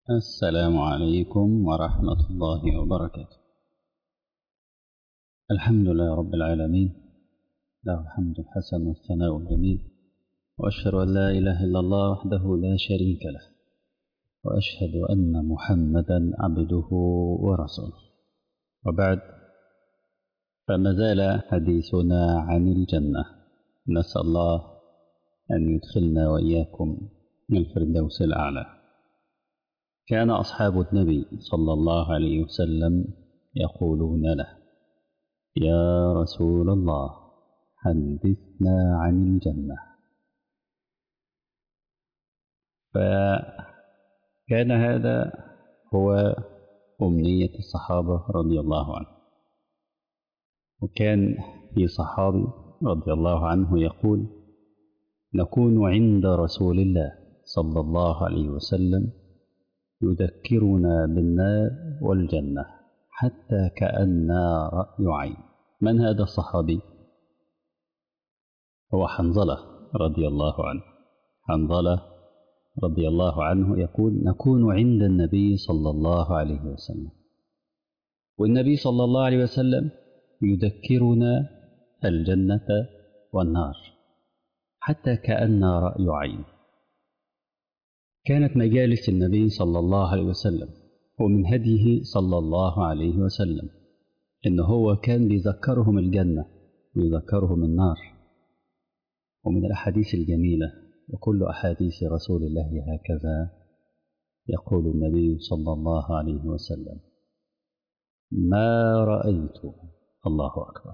السلام عليكم ورحمة الله وبركاته الحمد لله رب العالمين له الحمد الحسن والثناء الجميل وأشهد أن لا إله إلا الله وحده لا شريك له وأشهد أن محمدا عبده ورسوله وبعد فما زال حديثنا عن الجنة نسأل الله أن يدخلنا وإياكم من الفردوس الأعلى كان أصحاب النبي صلى الله عليه وسلم يقولون له يا رسول الله حدثنا عن الجنة فكان هذا هو أمنية الصحابة رضي الله عنهم وكان في صحابي رضي الله عنه يقول نكون عند رسول الله صلى الله عليه وسلم يذكرنا بالنار والجنة حتى كأننا رأي عين من هذا الصحابي؟ هو حنظلة رضي الله عنه حنظلة رضي الله عنه يقول نكون عند النبي صلى الله عليه وسلم والنبي صلى الله عليه وسلم يذكرنا الجنة والنار حتى كأننا رأي عين كانت مجالس النبي صلى الله عليه وسلم ومن هديه صلى الله عليه وسلم إن هو كان بيذكرهم الجنة ويذكرهم النار ومن الأحاديث الجميلة وكل أحاديث رسول الله هكذا يقول النبي صلى الله عليه وسلم ما رأيت الله أكبر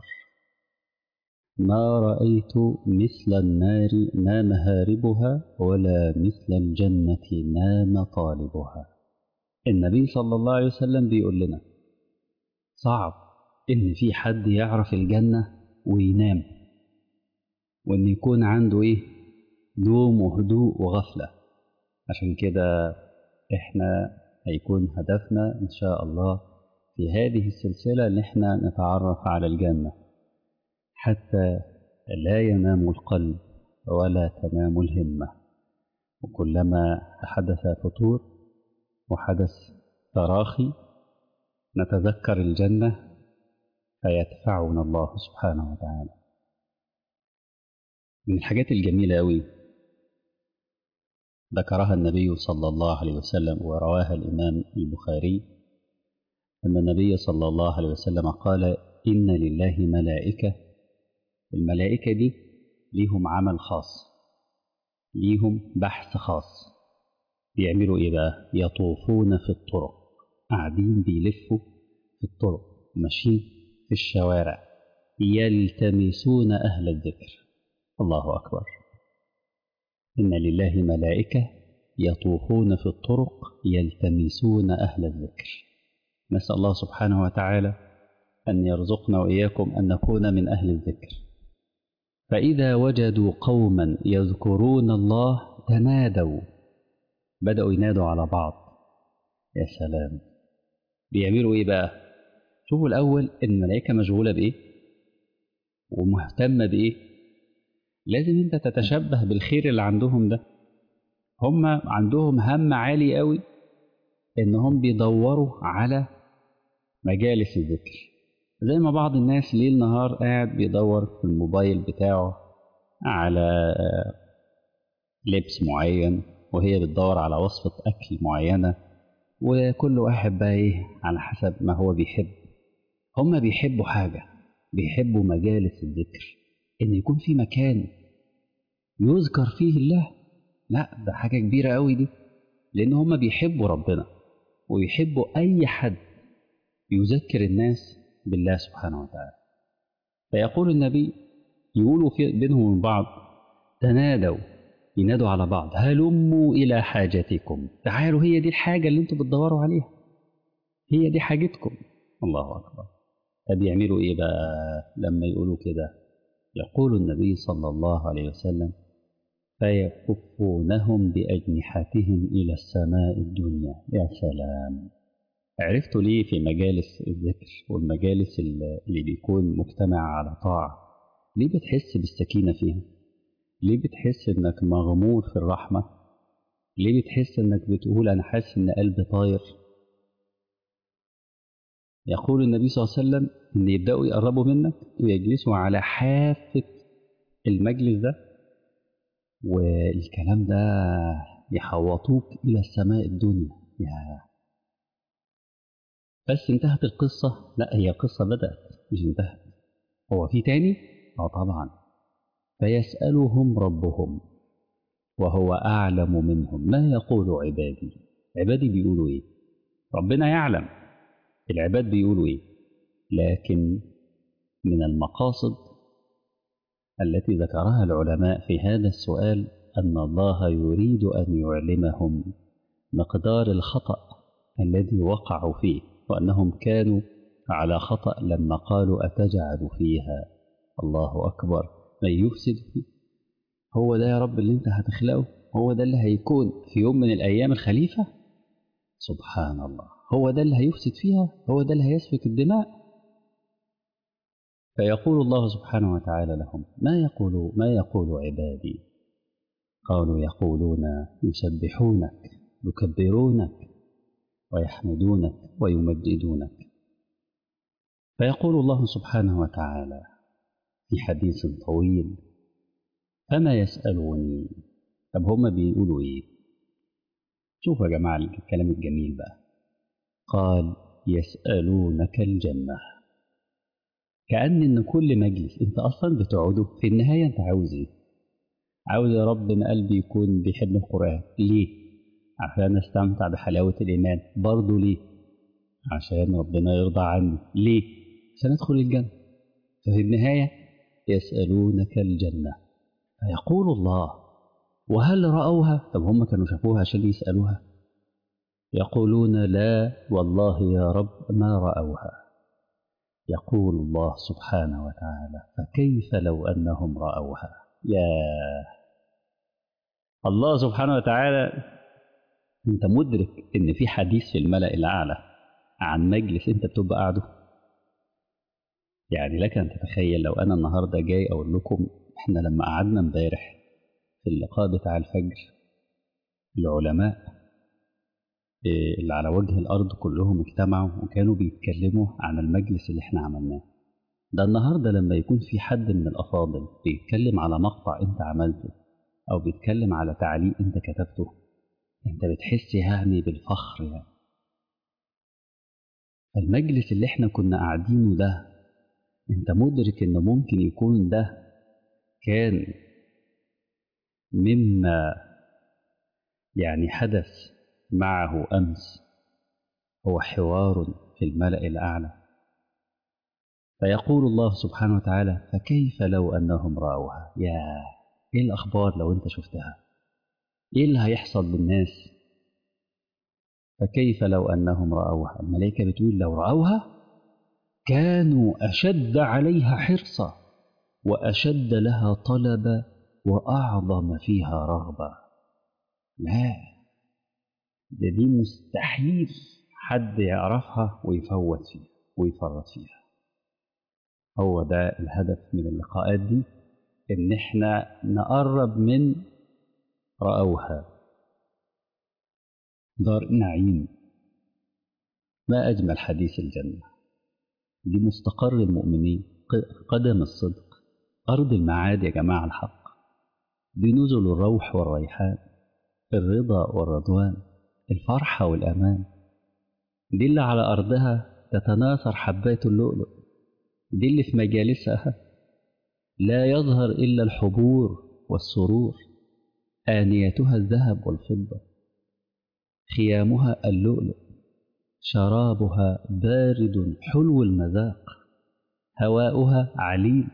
ما رأيت مثل النار ما مهاربها ولا مثل الجنة ما مطالبها النبي صلى الله عليه وسلم بيقول لنا صعب إن في حد يعرف الجنة وينام وإن يكون عنده إيه نوم وهدوء وغفلة عشان كده إحنا هيكون هدفنا إن شاء الله في هذه السلسلة إن إحنا نتعرف على الجنة حتى لا ينام القلب ولا تنام الهمة وكلما حدث فتور وحدث تراخي نتذكر الجنة فيدفعنا الله سبحانه وتعالى من الحاجات الجميلة أوي ذكرها النبي صلى الله عليه وسلم ورواها الإمام البخاري أن النبي صلى الله عليه وسلم قال إن لله ملائكة الملائكة دي ليهم عمل خاص ليهم بحث خاص بيعملوا ايه بقى يطوفون في الطرق قاعدين بيلفوا في الطرق ماشيين في الشوارع يلتمسون أهل الذكر الله أكبر إن لله ملائكة يطوفون في الطرق يلتمسون أهل الذكر نسأل الله سبحانه وتعالى أن يرزقنا وإياكم أن نكون من أهل الذكر فإذا وجدوا قوما يذكرون الله تنادوا بدأوا ينادوا على بعض يا سلام بيعملوا إيه بقى شوفوا الأول الملائكة مشغولة بإيه ومهتمة بإيه لازم أنت تتشبه بالخير اللي عندهم ده هم عندهم هم عالي قوي إنهم بيدوروا على مجالس الذكر زي ما بعض الناس ليل نهار قاعد بيدور في الموبايل بتاعه على لبس معين وهي بتدور على وصفة أكل معينة وكل واحد بقى إيه على حسب ما هو بيحب هما بيحبوا حاجة بيحبوا مجالس الذكر إن يكون في مكان يذكر فيه الله لا ده حاجة كبيرة قوي دي لأن هما بيحبوا ربنا ويحبوا أي حد يذكر الناس بالله سبحانه وتعالى فيقول النبي يقولوا في بينهم وبين بعض تنادوا ينادوا على بعض هلموا إلى حاجتكم تعالوا هي دي الحاجة اللي انتوا بتدوروا عليها هي دي حاجتكم الله أكبر طب يعملوا إيه بقى لما يقولوا كده يقول النبي صلى الله عليه وسلم فيكفونهم بأجنحتهم إلى السماء الدنيا يا سلام عرفتوا ليه في مجالس الذكر والمجالس اللي بيكون مجتمع على طاعة ليه بتحس بالسكينة فيها ليه بتحس انك مغمور في الرحمة ليه بتحس انك بتقول انا حاسس ان قلبي طاير يقول النبي صلى الله عليه وسلم ان يبداوا يقربوا منك ويجلسوا على حافه المجلس ده والكلام ده يحوطوك الى السماء الدنيا يا بس انتهت القصه لا هي قصه بدات مش انتهت هو في تاني اه طبعا فيسالهم ربهم وهو اعلم منهم ما يقول عبادي عبادي بيقولوا ايه ربنا يعلم العباد بيقولوا ايه لكن من المقاصد التي ذكرها العلماء في هذا السؤال ان الله يريد ان يعلمهم مقدار الخطا الذي وقعوا فيه وانهم كانوا على خطا لما قالوا اتجعل فيها الله اكبر من يفسد فيه هو ده يا رب اللي انت هتخلقه هو ده اللي هيكون في يوم من الايام الخليفه سبحان الله هو ده اللي هيفسد فيها هو ده اللي هيسفك الدماء فيقول الله سبحانه وتعالى لهم ما يقول ما يقول عبادي قالوا يقولون يسبحونك يكبرونك ويحمدونك ويمجدونك فيقول الله سبحانه وتعالى في حديث طويل فما يسألوني طب هما بيقولوا ايه شوفوا يا جماعة الكلام الجميل بقى قال يسألونك الجنة كأن إن كل مجلس أنت أصلا بتقعده في النهاية أنت عاوز إيه؟ عاوز يا رب إن قلبي يكون بيحب القرآن ليه؟ عشان أستمتع بحلاوة الإيمان برضه ليه؟ عشان ربنا يرضى عني ليه؟ عشان أدخل الجنة ففي النهاية يسألونك الجنة فيقول الله وهل رأوها؟ طب هم كانوا شافوها عشان يسألوها؟ يقولون لا والله يا رب ما رأوها يقول الله سبحانه وتعالى فكيف لو أنهم رأوها يا الله سبحانه وتعالى أنت مدرك إن في حديث في الملأ الأعلى عن مجلس أنت بتبقى قاعده يعني لك أن تتخيل لو أنا النهاردة جاي أقول لكم إحنا لما قعدنا امبارح في اللقاء بتاع الفجر العلماء اللي على وجه الأرض كلهم اجتمعوا وكانوا بيتكلموا عن المجلس اللي احنا عملناه ده النهاردة لما يكون في حد من الأفاضل بيتكلم على مقطع أنت عملته أو بيتكلم على تعليق أنت كتبته أنت بتحس يعني بالفخر يعني المجلس اللي احنا كنا قاعدينه ده أنت مدرك إن ممكن يكون ده كان مما يعني حدث معه أمس هو حوار في الملأ الأعلى فيقول الله سبحانه وتعالى فكيف لو أنهم رأوها يا إيه الأخبار لو أنت شفتها إيه اللي هيحصل للناس فكيف لو أنهم رأوها الملائكة بتقول لو رأوها كانوا أشد عليها حرصا وأشد لها طلبا وأعظم فيها رغبة لا ده دي مستحيل حد يعرفها ويفوت فيها ويفرط فيها هو ده الهدف من اللقاءات دي ان احنا نقرب من رأوها دار نعيم ما أجمل حديث الجنة دي مستقر المؤمنين قدم الصدق أرض المعاد يا جماعة الحق دي نزل الروح والريحان الرضا والرضوان الفرحة والأمان دي اللي على أرضها تتناثر حبات اللؤلؤ دي اللي في مجالسها لا يظهر إلا الحبور والسرور آنيتها الذهب والفضة خيامها اللؤلؤ شرابها بارد حلو المذاق هواؤها عليل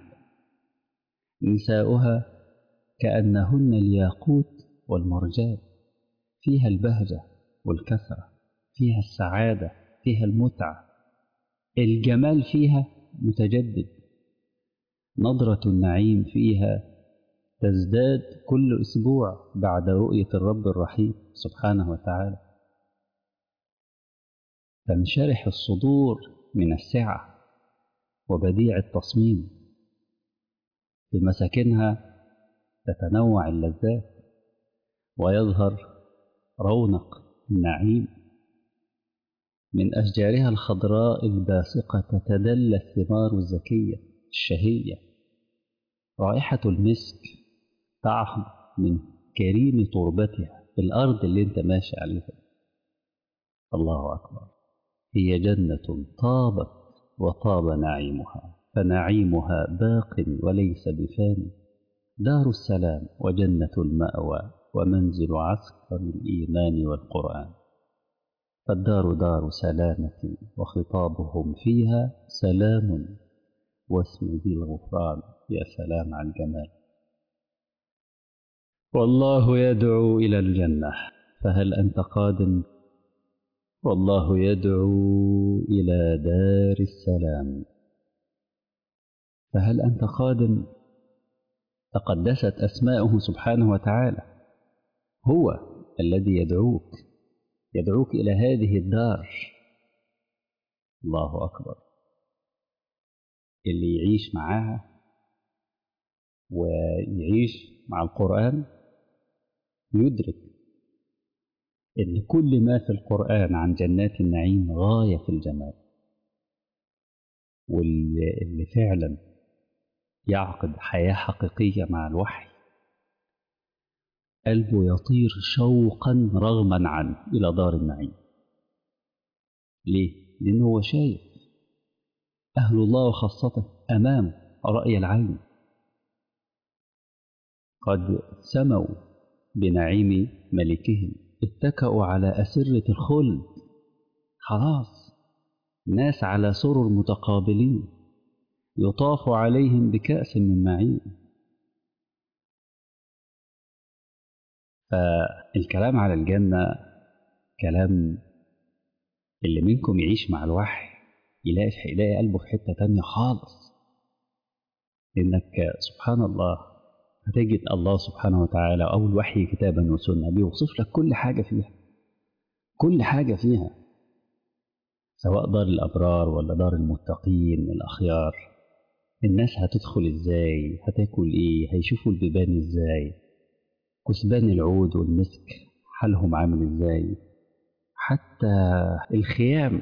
نساؤها كأنهن الياقوت والمرجان فيها البهجة والكثرة فيها السعادة فيها المتعة الجمال فيها متجدد نظرة النعيم فيها تزداد كل أسبوع بعد رؤية الرب الرحيم سبحانه وتعالى تنشرح الصدور من السعة وبديع التصميم في مساكنها تتنوع اللذات ويظهر رونق النعيم من أشجارها الخضراء الباسقة تتدلى الثمار الزكية الشهية رائحة المسك طعم من كريم تربتها الأرض اللي أنت ماشي عليها الله أكبر هي جنة طابت وطاب نعيمها فنعيمها باق وليس بفاني دار السلام وجنة المأوى ومنزل عسكر الإيمان والقرآن فالدار دار سلامة وخطابهم فيها سلام واسم ذي الغفران يا سلام على الجمال والله يدعو إلى الجنة فهل أنت قادم والله يدعو إلى دار السلام فهل أنت قادم تقدست أسماؤه سبحانه وتعالى هو الذي يدعوك يدعوك إلى هذه الدار الله أكبر اللي يعيش معاها ويعيش مع القرآن يدرك إن كل ما في القرآن عن جنات النعيم غاية في الجمال واللي فعلا يعقد حياة حقيقية مع الوحي قلبه يطير شوقا رغما عنه إلى دار النعيم ليه؟ لأنه هو شايف أهل الله وخاصته أمام رأي العين قد سموا بنعيم ملكهم اتكأوا على أسرة الخلد خلاص ناس على سرر متقابلين يطاف عليهم بكأس من معين فالكلام على الجنة كلام اللي منكم يعيش مع الوحي يلاقي في يلاقي قلبه في حتة تانية خالص إنك سبحان الله هتجد الله سبحانه وتعالى أو الوحي كتابا وسنة بيوصف لك كل حاجة فيها كل حاجة فيها سواء دار الأبرار ولا دار المتقين الأخيار الناس هتدخل إزاي هتاكل إيه هيشوفوا البيبان إزاي كثبان العود والمسك حالهم عامل إزاي حتى الخيام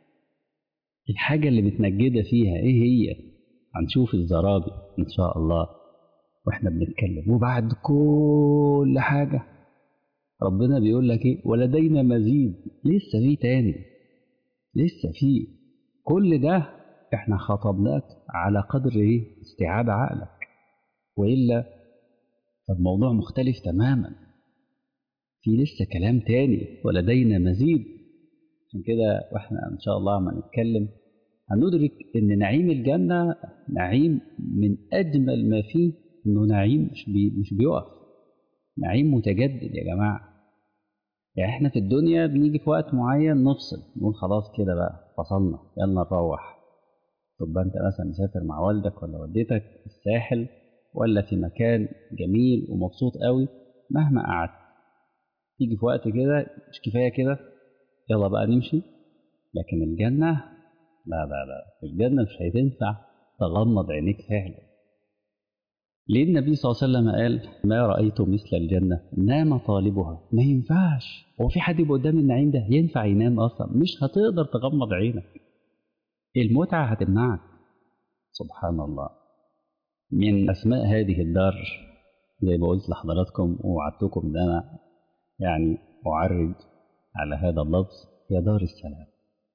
الحاجة اللي متنجدة فيها إيه هي هنشوف الزرابي إن شاء الله واحنا بنتكلم وبعد كل حاجة ربنا بيقول لك ايه ولدينا مزيد لسه في تاني لسه في كل ده احنا خطبناك على قدر ايه استيعاب عقلك والا فالموضوع مختلف تماما في لسه كلام تاني ولدينا مزيد عشان كده واحنا ان شاء الله عم نتكلم هندرك ان نعيم الجنه نعيم من اجمل ما فيه انه نعيم مش بي مش بيقف نعيم متجدد يا جماعه يعني احنا في الدنيا بنيجي في وقت معين نفصل نقول خلاص كده بقى فصلنا يلا نروح تبقى انت مثلا مسافر مع والدك ولا والدتك الساحل ولا في مكان جميل ومبسوط قوي مهما قعدت تيجي في وقت كده مش كفايه كده يلا بقى نمشي لكن الجنه لا لا لا الجنه مش هتنفع تغمض عينيك فعلا ليه النبي صلى الله عليه وسلم قال ما رأيت مثل الجنة نام طالبها ما ينفعش هو في حد يبقى قدام النعيم ده ينفع ينام أصلا مش هتقدر تغمض عينك المتعة هتمنعك سبحان الله من أسماء هذه الدار زي ما قلت لحضراتكم ووعدتكم إن أنا يعني أعرج على هذا اللفظ هي دار السلام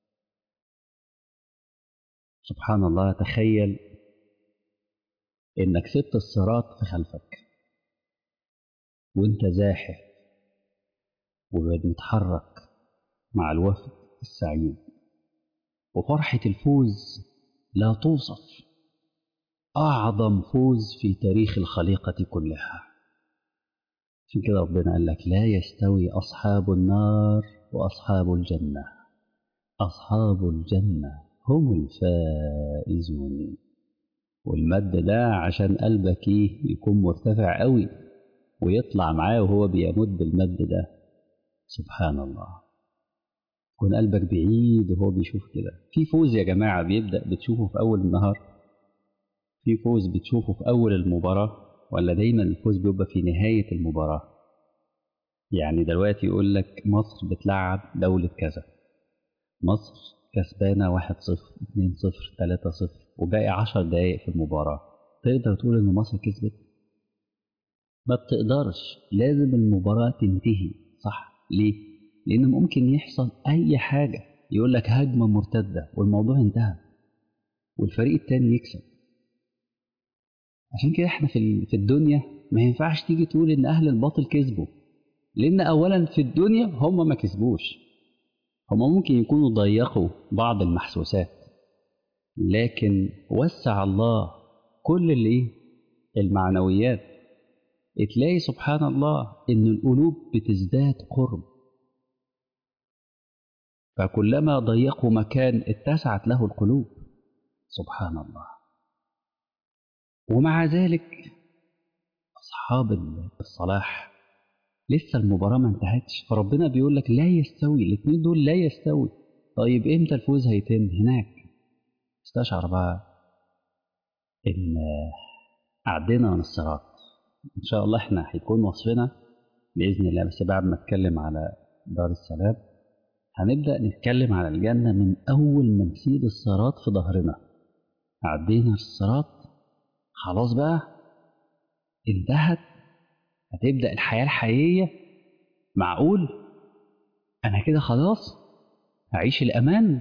سبحان الله تخيل انك سبت الصراط في خلفك وانت زاحف وبنتحرك مع الوفد السعيد وفرحة الفوز لا توصف أعظم فوز في تاريخ الخليقة كلها عشان كده ربنا قال لك لا يستوي أصحاب النار وأصحاب الجنة أصحاب الجنة هم الفائزون والمد ده عشان قلبك ايه يكون مرتفع قوي ويطلع معاه وهو بيمد المد ده سبحان الله يكون قلبك بعيد وهو بيشوف كده في فوز يا جماعة بيبدأ بتشوفه في أول النهار في فوز بتشوفه في أول المباراة ولا دايما الفوز بيبقى في نهاية المباراة يعني دلوقتي يقول لك مصر بتلعب دولة كذا مصر كسبانة 1-0 2-0 3-0 وباقي 10 دقايق في المباراة تقدر تقول إن مصر كسبت؟ ما بتقدرش لازم المباراة تنتهي صح ليه؟ لأن ممكن يحصل أي حاجة يقول لك هجمة مرتدة والموضوع انتهى والفريق التاني يكسب عشان كده احنا في في الدنيا ما ينفعش تيجي تقول ان اهل الباطل كسبوا لان اولا في الدنيا هم ما كسبوش هم ممكن يكونوا ضيقوا بعض المحسوسات لكن وسع الله كل الايه المعنويات تلاقي سبحان الله ان القلوب بتزداد قرب فكلما ضيقوا مكان اتسعت له القلوب سبحان الله ومع ذلك أصحاب الصلاح لسه المباراة ما انتهتش فربنا بيقول لك لا يستوي الاثنين دول لا يستوي طيب امتى الفوز هيتم هناك استشعر بقى ان عدينا من الصراط ان شاء الله احنا هيكون وصفنا باذن الله بس بعد ما اتكلم على دار السلام هنبدا نتكلم على الجنه من اول ما نسيب الصراط في ظهرنا عدينا الصراط خلاص بقى انتهت هتبدا الحياه الحقيقيه معقول انا كده خلاص هعيش الامان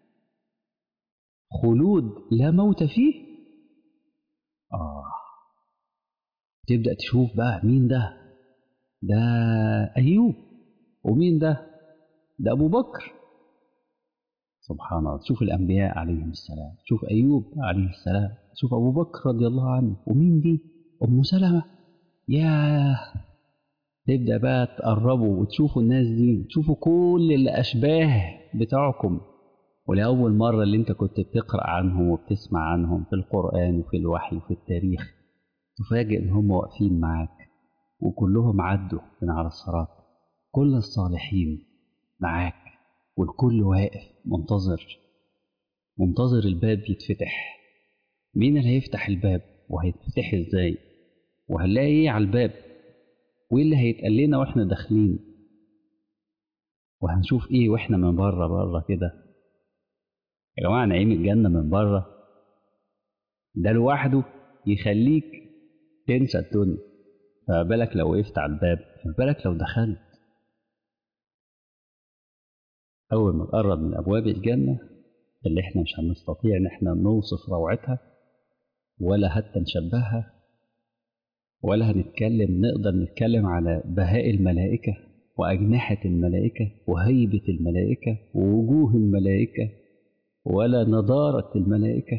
خلود لا موت فيه اه تبدا تشوف بقى مين ده ده ايوب ومين ده ده ابو بكر سبحان الله تشوف الانبياء عليهم السلام تشوف ايوب عليه السلام تشوف ابو بكر رضي الله عنه ومين دي ام سلمه يا تبدا بقى تقربوا وتشوفوا الناس دي وتشوفوا كل الاشباه بتاعكم ولاول مره اللي انت كنت بتقرا عنهم وبتسمع عنهم في القران وفي الوحي وفي التاريخ تفاجئ ان هم واقفين معاك وكلهم عدوا من على الصراط كل الصالحين معاك والكل واقف منتظر منتظر الباب يتفتح مين اللي هيفتح الباب وهيتفتح ازاي وهنلاقي ايه على الباب وايه اللي هيتقال لنا واحنا داخلين وهنشوف ايه واحنا من بره بره كده يا جماعه نعيم الجنه من بره ده لوحده يخليك تنسى الدنيا فبالك لو وقفت على الباب فبالك لو دخلت أول ما تقرب من أبواب الجنة اللي إحنا مش هنستطيع إن إحنا نوصف روعتها ولا حتى نشبهها ولا هنتكلم نقدر نتكلم على بهاء الملائكة وأجنحة الملائكة وهيبة الملائكة ووجوه الملائكة ولا نضارة الملائكة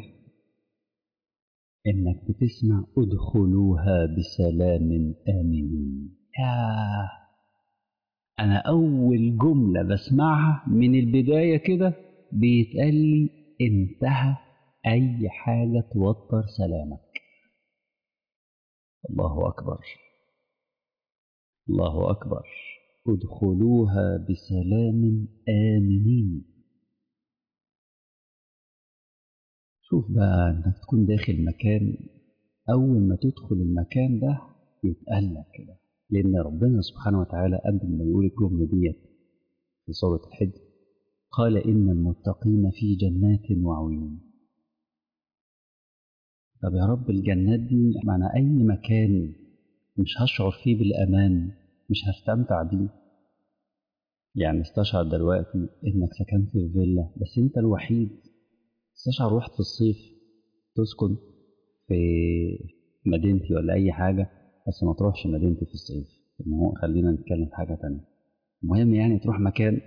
إنك بتسمع ادخلوها بسلام آمنين ياه أنا أول جملة بسمعها من البداية كده بيتقال لي انتهى أي حاجة توتر سلامك الله أكبر الله أكبر ادخلوها بسلام آمنين شوف بقى إنك تكون داخل مكان أول ما تدخل المكان ده يتقال لك كده لأن ربنا سبحانه وتعالى قبل ما يقول الجملة ديت في سورة الحج قال إن المتقين في جنات وعيون طب يا رب الجنات دي معنى أي مكان مش هشعر فيه بالأمان مش هستمتع بيه يعني استشعر دلوقتي إنك سكنت في فيلا بس أنت الوحيد استشعر رحت في الصيف تسكن في مدينتي ولا أي حاجة بس ما تروحش مدينتي في الصيف المهم خلينا نتكلم في حاجة تانية المهم يعني تروح مكان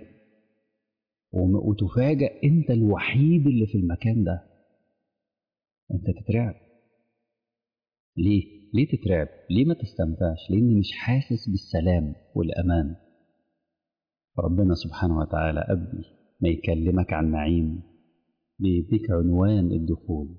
وتفاجأ أنت الوحيد اللي في المكان ده أنت تترعب ليه؟ ليه تترعب؟ ليه ما تستمتعش؟ لأني مش حاسس بالسلام والأمان ربنا سبحانه وتعالى قبل ما يكلمك عن نعيم بيديك عنوان الدخول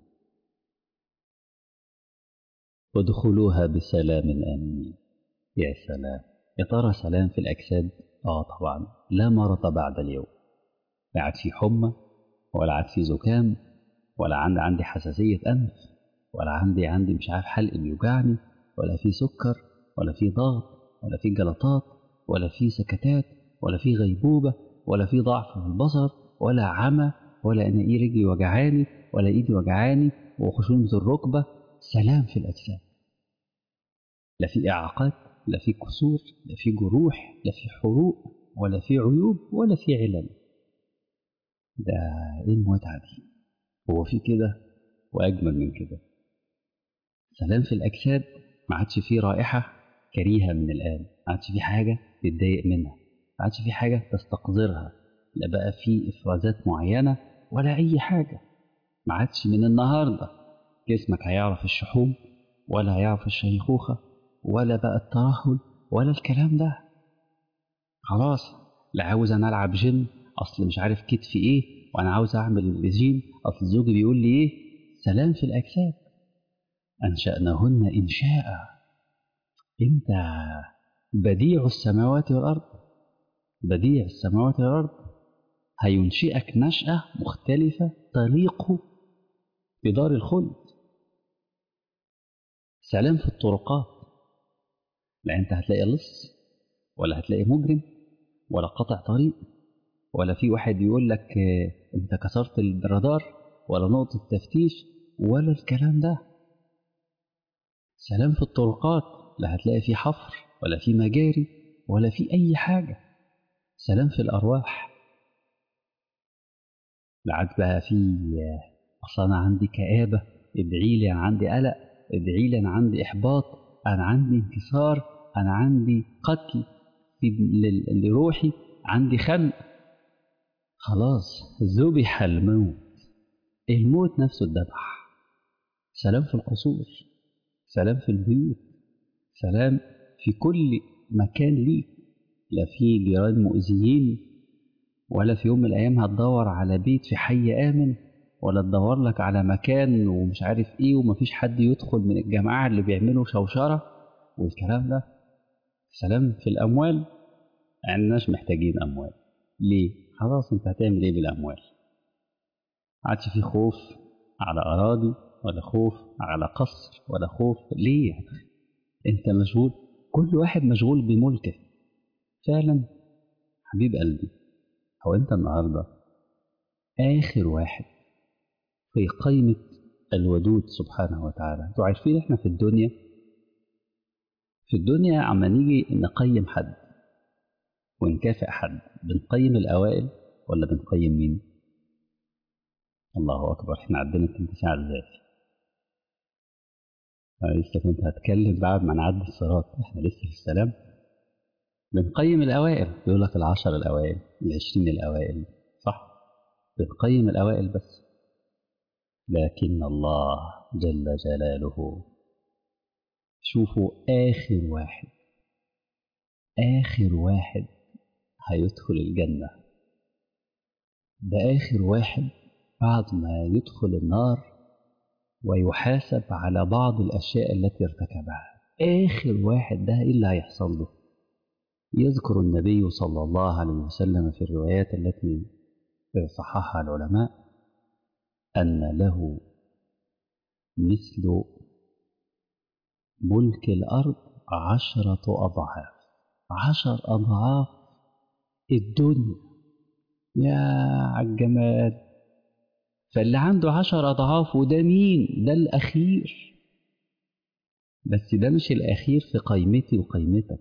وادخلوها بسلام آمنين يا سلام يا ترى سلام في الأجساد؟ آه طبعا لا مرض بعد اليوم لا عاد في حمى ولا عاد في زكام ولا عندي عندي حساسية أنف ولا عندي عندي مش عارف حلق بيوجعني ولا في سكر ولا في ضغط ولا في جلطات ولا في سكتات ولا في غيبوبة ولا في ضعف في البصر ولا عمى ولا أنا إيه رجلي وجعاني ولا إيدي وجعاني وخشونة الركبة سلام في الأجساد لا في إعاقات لا في كسور لا في جروح لا في حروق ولا في عيوب ولا في علل ده إيه المتعة دي هو في كده وأجمل من كده سلام في الأجساد ما عادش فيه رائحة كريهة من الآن ما عادش فيه حاجة تتضايق منها ما عادش فيه حاجة تستقذرها لا بقى فيه إفرازات معينة ولا أي حاجة ما عادش من النهاردة جسمك هيعرف الشحوم ولا هيعرف الشيخوخة ولا بقى الترهل ولا الكلام ده خلاص لا عاوز أنا ألعب جيم أصل مش عارف كتفي إيه وأنا عاوز أعمل رجيم أصل زوجي بيقول لي إيه سلام في الأجساد أنشأناهن إنشاء أنت بديع السماوات والأرض بديع السماوات والأرض هينشئك نشأة مختلفة تليق بدار الخلد سلام في الطرقات لا أنت هتلاقي لص ولا هتلاقي مجرم ولا قطع طريق ولا في واحد يقول لك أنت كسرت الرادار ولا نقطة تفتيش ولا الكلام ده سلام في الطرقات لا هتلاقي في حفر ولا في مجاري ولا في أي حاجة سلام في الأرواح لا عاد بقى في أصل أنا عندي كآبة ادعي لي أنا عندي قلق ادعي لي أنا عندي إحباط أنا عندي انكسار أنا عندي قتل في لروحي عندي خنق خلاص ذبح الموت الموت نفسه اتذبح سلام في القصور سلام في البيوت سلام في كل مكان ليك لا في جيران مؤذيين ولا في يوم من الأيام هتدور على بيت في حي آمن ولا تدور لك على مكان ومش عارف إيه ومفيش حد يدخل من الجماعة اللي بيعملوا شوشرة والكلام ده سلام في الأموال عناش محتاجين أموال ليه؟ خلاص أنت هتعمل إيه بالأموال؟ عادش في خوف على أراضي ولا خوف على قصر ولا خوف ليه؟ أنت مشغول كل واحد مشغول بملكه فعلا حبيب قلبي هو أنت النهاردة آخر واحد في قائمة الودود سبحانه وتعالى انتوا عارفين احنا في الدنيا في الدنيا عما نيجي نقيم حد ونكافئ حد بنقيم الأوائل ولا بنقيم مين؟ الله أكبر احنا عندنا الانتفاع الذاتي أنا لسه كنت هتكلم بعد ما نعدي الصراط احنا لسه في السلام بنقيم الأوائل يقول لك العشر الأوائل العشرين الأوائل صح بنقيم الأوائل بس لكن الله جل جلاله شوفوا آخر واحد آخر واحد هيدخل الجنة ده آخر واحد بعد ما يدخل النار ويحاسب على بعض الأشياء التي ارتكبها آخر واحد ده إيه اللي هيحصل له يذكر النبي صلى الله عليه وسلم في الروايات التي صححها العلماء أن له مثل ملك الأرض عشرة أضعاف عشر أضعاف الدنيا يا عالجمال فاللي عنده عشر أضعاف وده مين؟ ده الأخير بس ده مش الأخير في قيمتي وقيمتك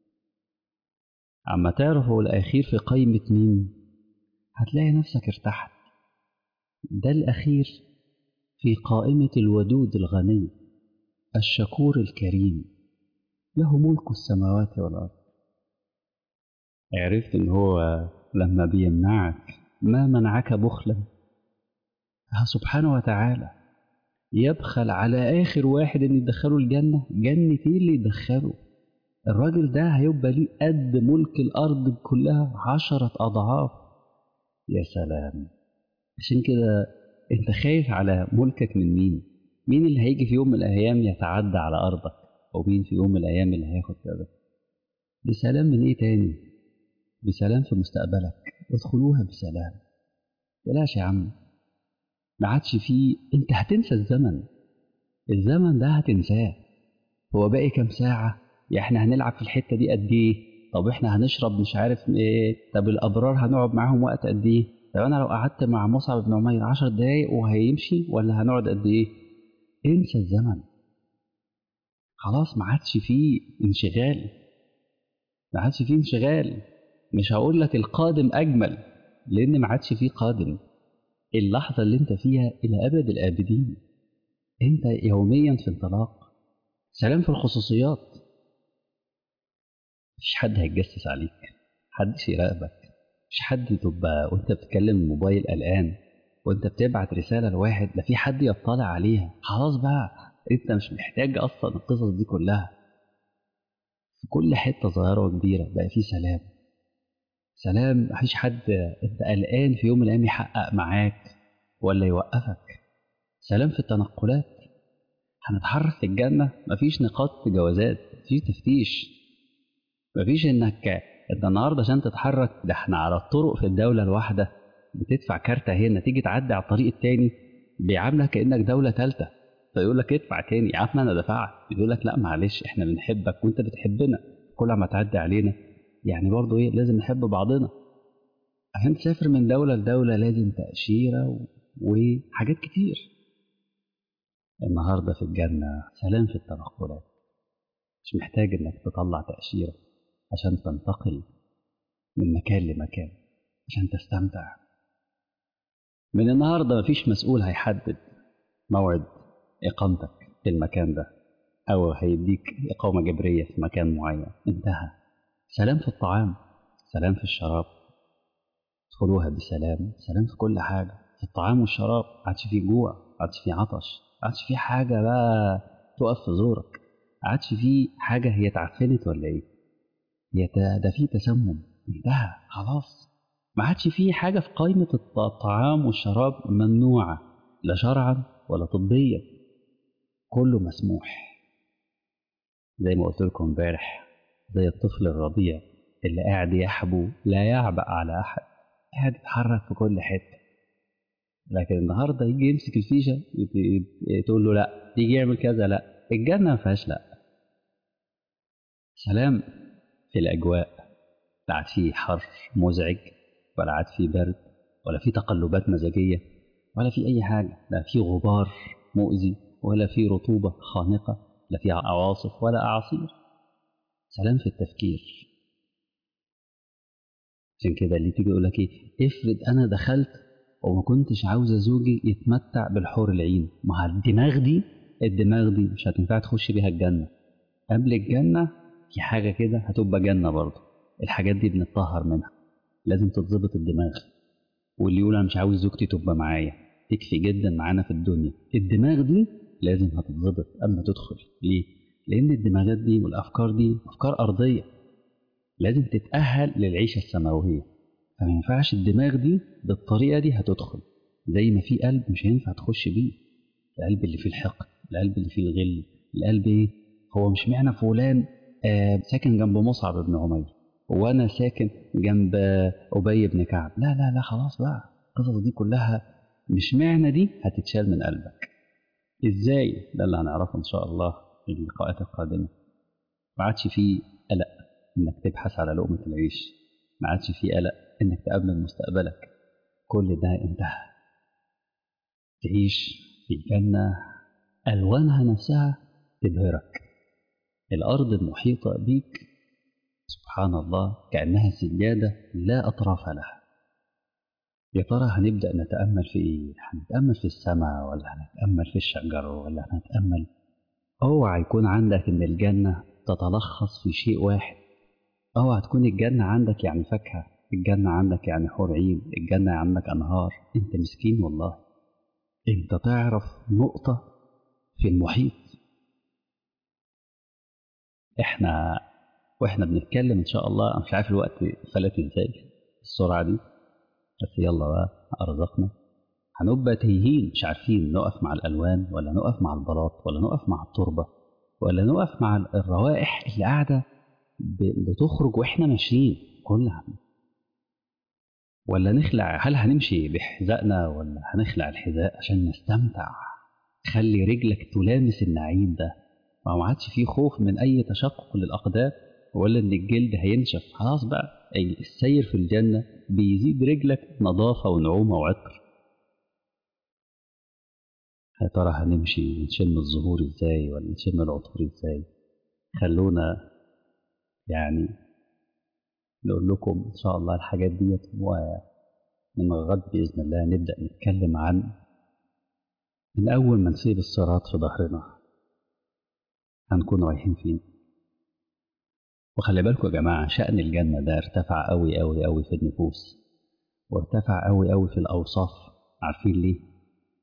أما تعرف هو الأخير في قيمة مين؟ هتلاقي نفسك ارتحت ده الأخير في قائمة الودود الغني الشكور الكريم له ملك السماوات والأرض عرفت إن هو لما بيمنعك ما منعك بخلا سبحانه وتعالى يبخل على آخر واحد إن يدخله الجنة جنة إيه اللي يدخله الراجل ده هيبقى ليه قد ملك الأرض كلها عشرة أضعاف يا سلام عشان كده أنت خايف على ملكك من مين مين اللي هيجي في يوم من الأيام يتعدى على أرضك أو مين في يوم من الأيام اللي هياخد كذا بسلام من إيه تاني بسلام في مستقبلك ادخلوها بسلام بلاش يا عم ما عادش فيه انت هتنسى الزمن الزمن ده هتنساه هو باقي كام ساعة يا احنا هنلعب في الحتة دي قد ايه طب احنا هنشرب مش عارف ايه طب الابرار هنقعد معاهم وقت قد ايه طب انا لو قعدت مع مصعب بن عمير 10 دقايق وهيمشي ولا هنقعد قد ايه انسى الزمن خلاص ما عادش فيه انشغال ما عادش فيه انشغال مش هقول لك القادم اجمل لان ما عادش فيه قادم اللحظه اللي انت فيها الى ابد الابدين انت يوميا في انطلاق سلام في الخصوصيات مفيش حد هيتجسس عليك محدش يراقبك مش حد تبقى وانت بتتكلم الموبايل قلقان وانت بتبعت رساله لواحد لا في حد يطلع عليها خلاص بقى انت مش محتاج اصلا القصص دي كلها في كل حته صغيره وكبيره بقى في سلام سلام مفيش حد انت قلقان في يوم من الايام يحقق معاك ولا يوقفك سلام في التنقلات هنتحرك في الجنه مفيش نقاط جوازات مفيش تفتيش مفيش انك انت النهارده عشان تتحرك ده احنا على الطرق في الدوله الواحده بتدفع كارتة هنا تيجي تعدي على الطريق التاني بيعاملك كانك دوله ثالثه فيقول لك ادفع تاني يا عم انا دفعت يقول لك لا معلش احنا بنحبك وانت بتحبنا كل ما تعدي علينا يعني برضه ايه لازم نحب بعضنا عشان تسافر من دوله لدوله لازم تاشيره وحاجات كتير النهارده في الجنه سلام في التنقلات مش محتاج انك تطلع تاشيره عشان تنتقل من مكان لمكان عشان تستمتع من النهارده مفيش مسؤول هيحدد موعد اقامتك في المكان ده او هيديك اقامه جبريه في مكان معين انتهى سلام في الطعام سلام في الشراب ادخلوها بسلام سلام في كل حاجه في الطعام والشراب عادش فيه جوع عادش فيه عطش عادش فيه حاجه بقى تقف في زورك عادش فيه حاجه هي اتعفنت ولا ايه هي ده فيه تسمم انتهى خلاص ما عادش فيه حاجه في قائمه الطعام والشراب ممنوعه لا شرعا ولا طبيا كله مسموح زي ما قلت لكم امبارح زي الطفل الرضيع اللي قاعد يحبو لا يعبأ على أحد قاعد يتحرك في كل حتة لكن النهارده يجي يمسك الفيشة تقول له لا يجي يعمل كذا لا الجنة ما فيهاش لا سلام في الأجواء لا عاد فيه حر مزعج ولا عاد فيه برد ولا فيه تقلبات مزاجية ولا في أي حاجة لا في غبار مؤذي ولا في رطوبة خانقة لا في عواصف ولا أعاصير سلام في التفكير عشان كده اللي تيجي يقول لك ايه افرض انا دخلت وما كنتش عاوزه زوجي يتمتع بالحور العين ما الدماغ دي الدماغ دي مش هتنفع تخش بيها الجنه قبل الجنه في حاجه كده هتبقى جنه برضه الحاجات دي بنتطهر منها لازم تتظبط الدماغ واللي يقول انا مش عاوز زوجتي تبقى معايا تكفي جدا معانا في الدنيا الدماغ دي لازم هتتظبط قبل ما تدخل ليه لان الدماغات دي والافكار دي افكار ارضيه لازم تتاهل للعيشه السماويه فما ينفعش الدماغ دي بالطريقه دي هتدخل زي ما في قلب مش هينفع تخش بيه القلب اللي فيه الحقد القلب اللي فيه الغل القلب ايه هو مش معنى فلان آه ساكن جنب مصعب بن عمير وانا ساكن جنب ابي بن كعب لا لا لا خلاص بقى القصص دي كلها مش معنى دي هتتشال من قلبك ازاي ده اللي هنعرفه ان شاء الله في اللقاءات القادمه ما عادش فيه قلق انك تبحث على لقمه العيش ما عادش فيه قلق انك تامن مستقبلك كل ده انتهى تعيش في جنه الوانها نفسها تبهرك الارض المحيطه بيك سبحان الله كانها سجاده لا اطراف لها يا ترى هنبدأ نتأمل في إيه؟ هنتأمل في السماء ولا هنتأمل في الشجر ولا هنتأمل اوعى يكون عندك إن الجنة تتلخص في شيء واحد اوعى تكون الجنة عندك يعني فاكهة الجنة عندك يعني حور عين الجنة عندك أنهار أنت مسكين والله أنت تعرف نقطة في المحيط إحنا وإحنا بنتكلم إن شاء الله أنا مش عارف الوقت فلت إزاي السرعة دي بس يلا بقى أرزقنا هنبقى تايهين مش عارفين نقف مع الألوان ولا نقف مع البلاط ولا نقف مع التربة ولا نقف مع الروائح اللي قاعدة بتخرج وإحنا ماشيين كلها ولا نخلع هل هنمشي بحذائنا ولا هنخلع الحذاء عشان نستمتع خلي رجلك تلامس النعيم ده ما عادش فيه خوف من أي تشقق للأقدام ولا ان الجلد هينشف خلاص بقى السير في الجنة بيزيد رجلك نظافة ونعومة وعطر يا ترى هنمشي نشم الزهور ازاي ولا نشم العطور ازاي خلونا يعني نقول لكم ان شاء الله الحاجات ديت ومن الغد باذن الله نبدا نتكلم عن من اول ما نسيب الصراط في ظهرنا هنكون رايحين فين وخلي بالكم يا جماعه شان الجنه ده ارتفع قوي قوي قوي في النفوس وارتفع قوي قوي في الاوصاف عارفين ليه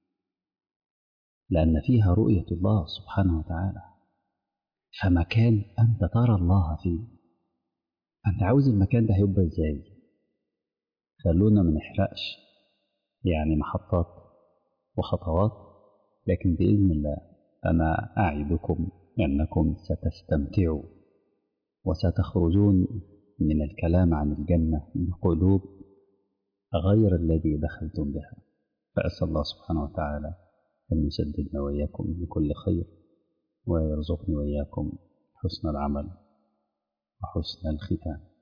لأن فيها رؤية الله سبحانه وتعالى فمكان أنت ترى الله فيه أنت عاوز المكان ده هيبقى إزاي خلونا ما نحرقش يعني محطات وخطوات لكن بإذن الله أنا أعدكم أنكم ستستمتعوا وستخرجون من الكلام عن الجنة من قلوب غير الذي دخلتم بها فأسأل الله سبحانه وتعالى أن يسددنا وإياكم بكل خير ويرزقني وإياكم حسن العمل وحسن الختام